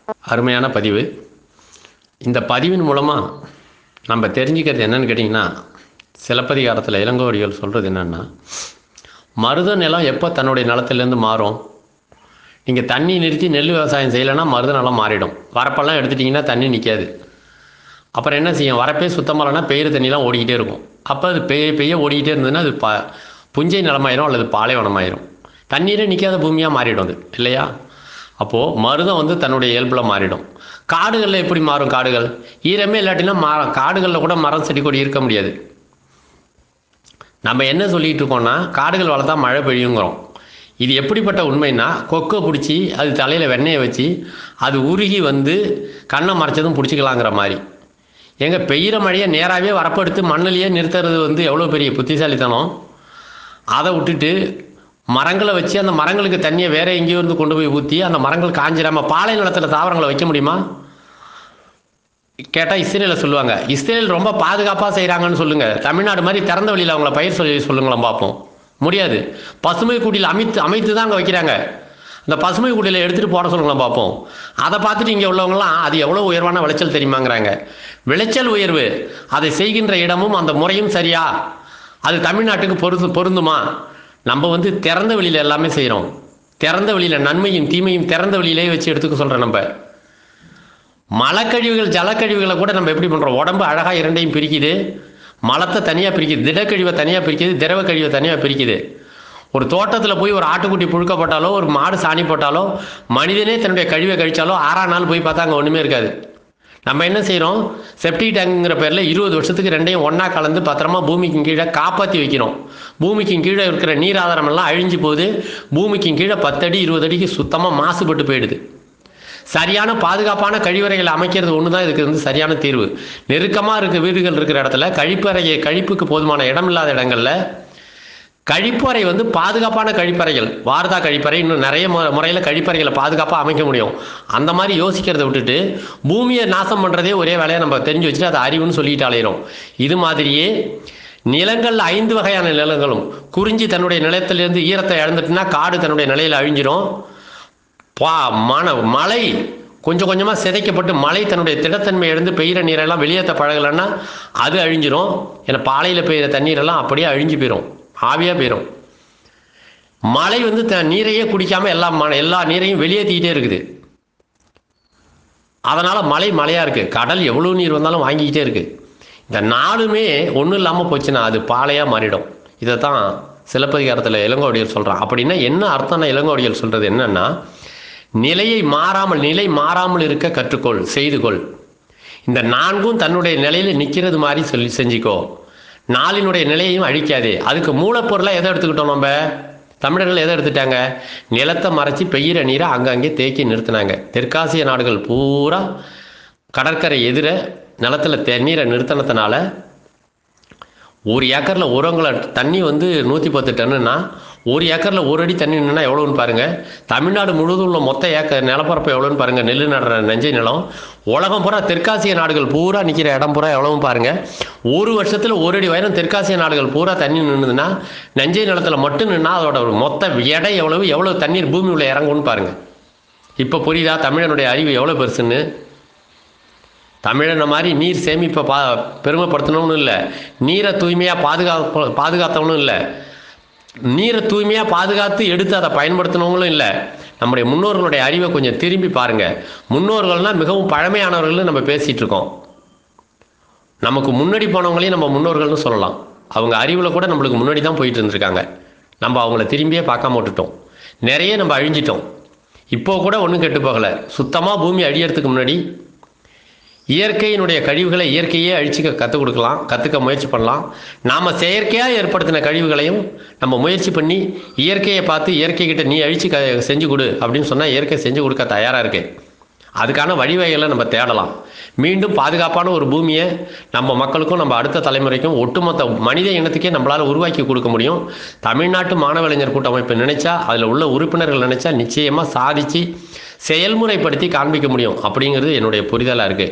அருமையான பதிவு இந்த பதிவின் மூலமாக நம்ம தெரிஞ்சுக்கிறது என்னன்னு கேட்டிங்கன்னா சிலப்பதிகாரத்தில் இளங்கோவடிகள் சொல்கிறது என்னென்னா மருத நிலம் எப்போ தன்னுடைய நிலத்திலேருந்து மாறும் நீங்கள் தண்ணி நிறுத்தி நெல் விவசாயம் செய்யலைன்னா மருத நிலம் மாறிடும் வரப்பெல்லாம் எடுத்துட்டிங்கன்னா தண்ணி நிற்காது அப்புறம் என்ன செய்யும் வரப்பே சுத்தமாகலன்னா பெய்கிற தண்ணிலாம் ஓடிக்கிட்டே இருக்கும் அப்போ அது பெய்ய பெய்ய ஓடிக்கிட்டே இருந்ததுன்னா அது ப புஞ்சை நிலமாயிரும் அல்லது பாலைவனமாயிரும் தண்ணீரே நிற்காத பூமியாக மாறிடும் அது இல்லையா அப்போது மருதம் வந்து தன்னுடைய இயல்பில் மாறிடும் காடுகளில் எப்படி மாறும் காடுகள் ஈரமே இல்லாட்டினா மா காடுகளில் கூட மரம் செடி கொடி இருக்க முடியாது நம்ம என்ன சொல்லிகிட்டு இருக்கோம்னா காடுகள் வளர்த்தா மழை பெய்யுங்கிறோம் இது எப்படிப்பட்ட உண்மைன்னா கொக்கை பிடிச்சி அது தலையில் வெண்ணெயை வச்சு அது உருகி வந்து கண்ணை மறைச்சதும் பிடிச்சிக்கலாங்கிற மாதிரி எங்க பெய்கிற மழையை நேராகவே வரப்படுத்து மண்ணிலேயே நிறுத்துறது வந்து எவ்வளோ பெரிய புத்திசாலித்தனம் அதை விட்டுட்டு மரங்களை வச்சு அந்த மரங்களுக்கு தண்ணியை வேற எங்கேயோ இருந்து கொண்டு போய் ஊற்றி அந்த மரங்கள் காஞ்சிடாம பாலை நிலத்தில் தாவரங்களை வைக்க முடியுமா கேட்டால் இஸ்ரேலில் சொல்லுவாங்க இஸ்ரேல் ரொம்ப பாதுகாப்பாக செய்கிறாங்கன்னு சொல்லுங்க தமிழ்நாடு மாதிரி திறந்த வழியில் அவங்கள பயிர் சொல்லி சொல்லுங்களேன் பார்ப்போம் முடியாது பசுமை குடியில் அமைத்து அமைத்து தான் அங்கே வைக்கிறாங்க அந்த பசுமை குடியில் எடுத்துகிட்டு போட சொல்லுங்களேன் பார்ப்போம் அதை பார்த்துட்டு இங்கே உள்ளவங்களாம் அது எவ்வளோ உயர்வான விளைச்சல் தெரியுமாங்கிறாங்க விளைச்சல் உயர்வு அதை செய்கின்ற இடமும் அந்த முறையும் சரியா அது தமிழ்நாட்டுக்கு பொருந்து பொருந்துமா நம்ம வந்து திறந்த வெளியில் எல்லாமே செய்கிறோம் திறந்த வெளியில் நன்மையும் தீமையும் திறந்த வெளியிலே வச்சு எடுத்துக்க சொல்கிறோம் நம்ம மலக்கழிவுகள் ஜலக்கழிவுகளை கூட நம்ம எப்படி பண்ணுறோம் உடம்பு அழகாக இரண்டையும் பிரிக்குது மலத்தை தனியாக பிரிக்குது திடக்கழிவை தனியாக பிரிக்குது திரவ கழிவை தனியாக பிரிக்குது ஒரு தோட்டத்தில் போய் ஒரு ஆட்டுக்குட்டி புழுக்க போட்டாலோ ஒரு மாடு சாணி போட்டாலோ மனிதனே தன்னுடைய கழிவை கழிச்சாலோ ஆறாம் நாள் போய் பார்த்தா அங்கே ஒன்றுமே இருக்காது நம்ம என்ன செய்கிறோம் செப்டிக் டேங்குங்கிற பேரில் இருபது வருஷத்துக்கு ரெண்டையும் ஒன்றா கலந்து பத்திரமா பூமிக்கு கீழே காப்பாற்றி வைக்கிறோம் பூமிக்கு கீழே இருக்கிற நீர் ஆதாரம் எல்லாம் அழிஞ்சு போகுது பூமிக்கு கீழே பத்தடி இருபது அடிக்கு சுத்தமாக மாசுபட்டு போயிடுது சரியான பாதுகாப்பான கழிவறைகளை அமைக்கிறது ஒன்று தான் இதுக்கு வந்து சரியான தீர்வு நெருக்கமாக இருக்க வீடுகள் இருக்கிற இடத்துல கழிப்பறையை கழிப்புக்கு போதுமான இடம் இல்லாத இடங்கள்ல கழிப்பறை வந்து பாதுகாப்பான கழிப்பறைகள் வாரதா கழிப்பறை இன்னும் நிறைய மு- முறையில் கழிப்பறைகளை பாதுகாப்பாக அமைக்க முடியும் அந்த மாதிரி யோசிக்கிறதை விட்டுட்டு பூமியை நாசம் பண்ணுறதே ஒரே வேலையை நம்ம தெரிஞ்சு வச்சுட்டு அதை அறிவுன்னு சொல்லிட்டு அலையிறோம் இது மாதிரியே நிலங்கள் ஐந்து வகையான நிலங்களும் குறிஞ்சி தன்னுடைய நிலத்திலிருந்து ஈரத்தை இழந்துட்டுனா காடு தன்னுடைய நிலையில் அழிஞ்சிரும் பா மன மழை கொஞ்சம் கொஞ்சமாக சிதைக்கப்பட்டு மழை தன்னுடைய திடத்தன்மை இழந்து பெய்கிற நீரெல்லாம் வெளியேற்ற பழகலைன்னா அது அழிஞ்சிரும் ஏன்னா பாலையில் பெய்கிற தண்ணீரெல்லாம் அப்படியே அழிஞ்சு போயிடும் ஆவியாக போயிடும் மழை வந்து த நீரையே குடிக்காம எல்லா ம எல்லா நீரையும் வெளியேற்றிக்கிட்டே இருக்குது அதனால் மழை மழையாக இருக்குது கடல் எவ்வளோ நீர் வந்தாலும் வாங்கிக்கிட்டே இருக்குது இந்த நாளுமே ஒன்றும் இல்லாமல் போச்சுன்னா அது பாலையாக மாறிடும் இதை தான் சிலப்பதிகாரத்தில் இளங்கோவடிகள் சொல்கிறான் அப்படின்னா என்ன அர்த்தம்னா இளங்கோவடிகள் சொல்கிறது என்னன்னா நிலையை மாறாமல் நிலை மாறாமல் இருக்க கற்றுக்கொள் செய்து கொள் இந்த நான்கும் தன்னுடைய நிலையில் நிற்கிறது மாதிரி சொல்லி செஞ்சுக்கோ நாளினுடைய நிலையையும் அழிக்காதே அதுக்கு மூலப்பொருளாக எதை எடுத்துக்கிட்டோம் நம்ம தமிழர்கள் எதை எடுத்துட்டாங்க நிலத்தை மறைச்சி பெய்கிற நீரை அங்கங்கே தேக்கி நிறுத்தினாங்க தெற்காசிய நாடுகள் பூரா கடற்கரை எதிர நிலத்தில் தண்ணீரை நிறுத்தினதுனால ஒரு ஏக்கரில் உரங்களை தண்ணி வந்து நூற்றி பத்து டன்னுன்னா ஒரு ஏக்கரில் ஒரு அடி தண்ணி நின்னா எவ்வளோன்னு பாருங்கள் தமிழ்நாடு முழுவதும் உள்ள மொத்த ஏக்கர் நிலப்பரப்பு எவ்வளோன்னு பாருங்கள் நெல் நடுற நெஞ்சை நிலம் உலகம் பூரா தெற்காசிய நாடுகள் பூரா நிற்கிற இடம் பூரா எவ்வளவும் பாருங்கள் ஒரு வருஷத்தில் ஒரு அடி உயரம் தெற்காசிய நாடுகள் பூரா தண்ணி நின்றுதுன்னா நெஞ்சை நிலத்தில் மட்டும் நின்னா அதோட மொத்த எடை எவ்வளவு எவ்வளோ தண்ணீர் பூமி உள்ள இறங்கும்னு பாருங்கள் இப்போ புரியுதா தமிழனுடைய அறிவு எவ்வளோ பெருசுன்னு தமிழனை மாதிரி நீர் சேமிப்பை பா பெருமைப்படுத்தணும்னு இல்லை நீரை தூய்மையாக பாதுகாப்பு பாதுகாத்தவனும் இல்லை நீரை தூய்மையாக பாதுகாத்து எடுத்து அதை பயன்படுத்தினவங்களும் இல்லை நம்முடைய முன்னோர்களுடைய அறிவை கொஞ்சம் திரும்பி பாருங்க முன்னோர்கள்னால் மிகவும் பழமையானவர்கள்னு நம்ம பேசிகிட்டு இருக்கோம் நமக்கு முன்னாடி போனவங்களையும் நம்ம முன்னோர்கள்னு சொல்லலாம் அவங்க அறிவில் கூட நம்மளுக்கு முன்னாடி தான் போயிட்டு இருந்திருக்காங்க நம்ம அவங்கள திரும்பியே பார்க்காம விட்டுட்டோம் நிறைய நம்ம அழிஞ்சிட்டோம் இப்போ கூட ஒன்றும் கெட்டு போகலை சுத்தமாக பூமி அழியறதுக்கு முன்னாடி இயற்கையினுடைய கழிவுகளை இயற்கையே அழிச்சுக்க கற்றுக் கொடுக்கலாம் கற்றுக்க முயற்சி பண்ணலாம் நாம் செயற்கையாக ஏற்படுத்தின கழிவுகளையும் நம்ம முயற்சி பண்ணி இயற்கையை பார்த்து இயற்கைக்கிட்ட நீ அழிச்சு க செஞ்சு கொடு அப்படின்னு சொன்னால் இயற்கை செஞ்சு கொடுக்க தயாராக இருக்கு அதுக்கான வழிவகைகளை நம்ம தேடலாம் மீண்டும் பாதுகாப்பான ஒரு பூமியை நம்ம மக்களுக்கும் நம்ம அடுத்த தலைமுறைக்கும் ஒட்டுமொத்த மனித இனத்துக்கே நம்மளால் உருவாக்கி கொடுக்க முடியும் தமிழ்நாட்டு மாணவலைஞர் கூட்டமைப்பு நினைச்சா அதில் உள்ள உறுப்பினர்கள் நினைச்சா நிச்சயமாக சாதிச்சு செயல்முறைப்படுத்தி காண்பிக்க முடியும் அப்படிங்கிறது என்னுடைய புரிதலாக இருக்குது